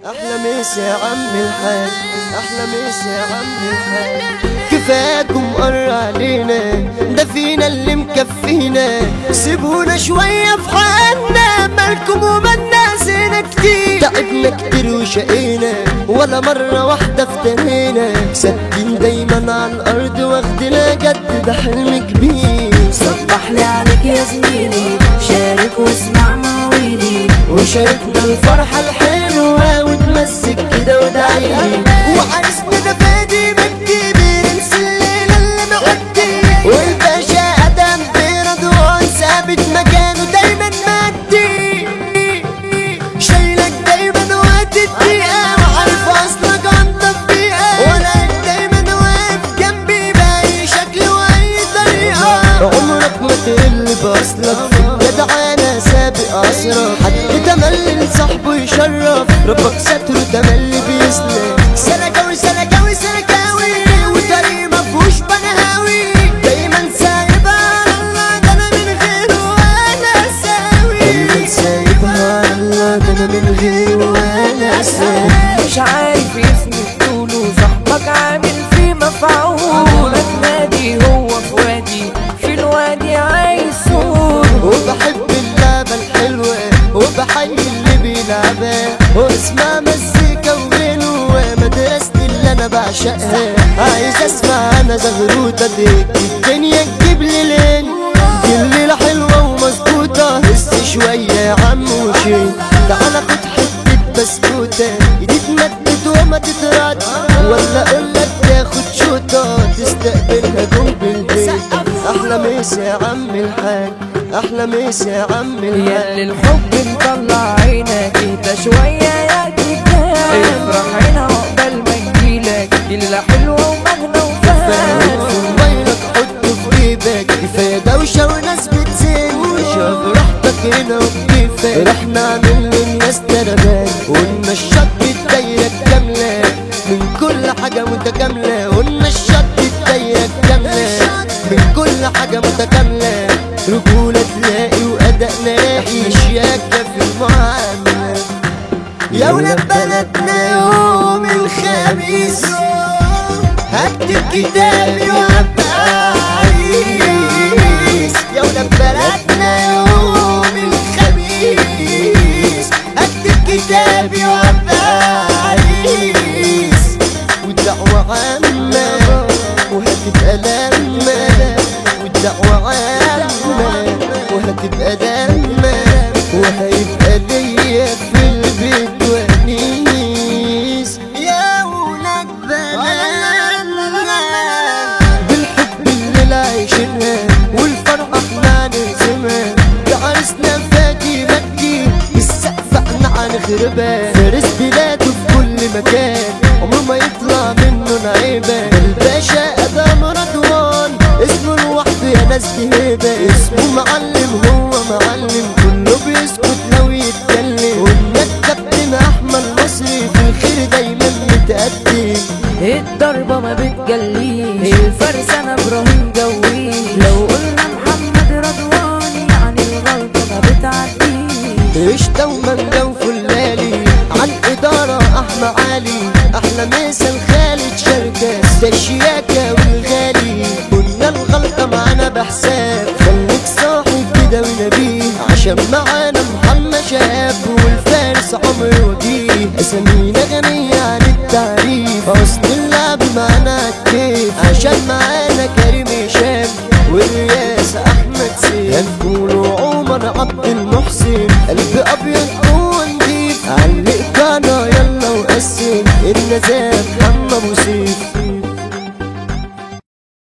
احلى مسا يا عم الحاج احلى مسا يا عم الحاج كفاكم قر علينا ده فينا اللي مكفينا سيبونا شوية في حالنا مالكم ومالنا زينا كتير تعبنا كتير وشقينا ولا مرة واحدة افترينا ثابتين دايما على الأرض واخدنا جد ده حلم كبير صبح لي عليك يا زميلي شارك واسمع مواويلي وشاركنا الفرحة الحلوة وتمسك كده ودعيلي وعرسنا ده فادي مجدي بينس الليلة اللي معدي والباشا أدم برضوان ثابت مكانه دايما مادي شايلك دايما وقت الدقيقة وعارف أصلك عن تطبيقة وأنا دايما واقف جنبي بأي شكل وأي طريقة عمرك ما تقل بأصلك في الجدعانة سابق أسرك حد تملي لصاحبه يشرف ربك ستره تملي بيسلك سلكاوي سلكاوي سلكاوي وطريق مفهوش بنهاوي دايما سايبها على الله ده أنا من غيره وأنا ساوي دايما سايبها على الله ده أنا من غيره وأنا ساوي مش عارف اسمك طوله صاحبك عامل فيه مفعول نادي هو في وادي في الوادي عايز سود وبحب اللعبة الحلوة وبحيي اللي بيلعبها واسمع مزيكا وغنوة مدرستي اللي انا بعشقها عايز اسمع انا زغروطة ديك الدنيا تجيب لي لين دي الليلة حلوة ومظبوطة هس شوية يا عم وشي تعال خد حتة بسكوتة ايدي تمدد وما تترد ولا اقولك تاخد شوطة تستقبلها جنب البيت احلى مسا يا عم الحاج احلى مسا يا عم يا الحاج اللي الحب مطلع عينك اهدى شوية يا كتاب افرح هنا عقبال ما يجيلك ليلة حلوة ومغنى فاهم في وفهم موبايلك حطه في جيبك كفايه دوشه وناس بتزن شوف راحتك هنا وكيفك رح نعمل للناس تربان ونمشط الدايره كامله من كل حاجه متكامله ونمشط الدايره كامله من كل حاجه متكامله رجوله تلاقي واداء نلاقي شياكه في المعامله يا ولاد بلدنا يوم الخميس هكتب كتابي وابقى عريس يا ولاد بلدنا يوم الخميس هكتب كتابي وابقى عريس والدعوة عامة وهتبقى لمة والدعوة عامة وهتبقى لمة وهيبقى ليا في البيت ونيس يا ولاد بلدنا بالحب اللي عايشينها والفرحة احنا نرسمها ده عرسنا فادي مجدي السقف احنا هنخربها فارس بلاده في كل مكان عمره ما يطلع منه نعيبة الباشا ادم رضوان اسمه لوحده يا ناس دي هيبة اسمه معلم هو معلم كله بيسكت لو يتكلم قلنا الكابتن احمد مصري في الخير دايما متقدم الضربة ما بتجليش الفرس انا ابراهيم جويش لو قلنا محمد رضوان يعني الغلطة ما بتعديش قشطة ومانجا وفلالي عن إدارة أحمى علي أحلى مثل خالد شركة زي الشياكة والغالي قلنا الغلطة معانا بحساب خليك صاحب كده ونبيه عشان معانا محمد شهاب والفارس عمر وجيه أسامينا غنية عن التعريف أصل اللعب معانا كيف عشان معانا كريم هشام والرياس أحمد سيف هنقولوا عمر عبد المحسن قلب أبيض جوه نضيف علق كانا يلا وقسم النزاهة محمد أبو سيف